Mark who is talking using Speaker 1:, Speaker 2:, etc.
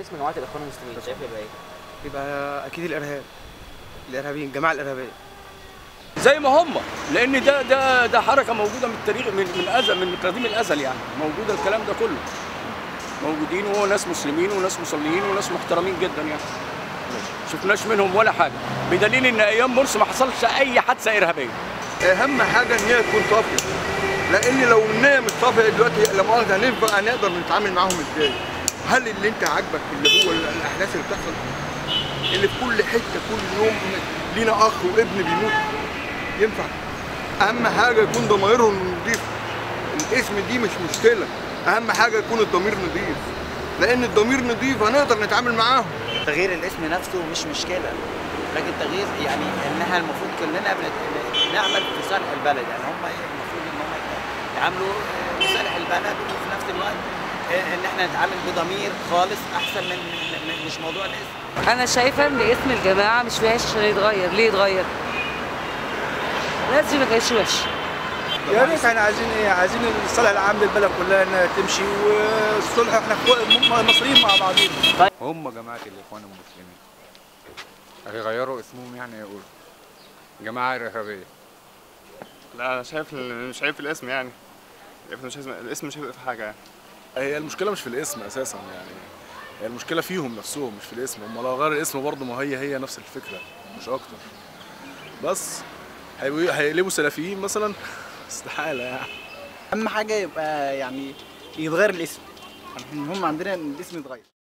Speaker 1: اسم جماعه الاخوان المسلمين شايف يبقى ايه؟
Speaker 2: يبقى اكيد الارهاب الارهابيين الجماعه الارهابيه
Speaker 3: زي ما هم لان ده ده ده حركه موجوده من التاريخ من من ازل من قديم الازل يعني موجوده الكلام ده كله موجودين وناس مسلمين وناس مصليين وناس محترمين جدا يعني شفناش منهم ولا حاجه بدليل ان ايام مرسي ما حصلش اي حادثه ارهابيه
Speaker 4: اهم حاجه ان هي تكون صافيه لان لو النيه مش صافيه دلوقتي لا مؤاخذه هننفع هنقدر نتعامل معاهم ازاي؟ هل اللي انت عاجبك اللي هو الاحداث اللي بتحصل اللي في كل حته كل يوم لينا اخ وابن بيموت ينفع؟ اهم حاجه يكون ضميرهم نضيف الاسم دي مش مشكله اهم حاجه يكون الضمير نضيف لان الضمير نضيف هنقدر نتعامل معاهم
Speaker 5: تغيير الاسم نفسه مش مشكله لكن تغيير يعني انها المفروض كلنا بنت- نعمل في صالح البلد يعني هم المفروض ان هم يعملوا في صالح البلد وفي نفس الوقت ان احنا نتعامل بضمير خالص احسن من من- مش موضوع الاسم
Speaker 6: انا شايفه ان اسم الجماعه مش وحش يتغير ليه يتغير الناس دي ما كانتش وحشه
Speaker 2: يا ريت احنا عايزين ايه عايزين الصالح العام للبلد كلها انها تمشي والصلح احنا كو- مصريين مع بعضين
Speaker 7: هم جماعة الإخوان المسلمين هيغيروا اسمهم يعني يقولوا جماعة إرهابية
Speaker 8: لا انا شايف مش عيب في الاسم يعني مش اسم الاسم مش هيفرق في حاجه يعني
Speaker 9: هي المشكله مش في الاسم اساسا يعني هي المشكله فيهم نفسهم مش في الاسم هم لو غير الاسم برضه ما هي هي نفس الفكره مش اكتر بس هيبقوا- هيقلبوا سلفيين مثلا استحاله يعني
Speaker 2: اهم حاجه يبقى يعني يتغير الاسم هم عندنا الاسم يتغير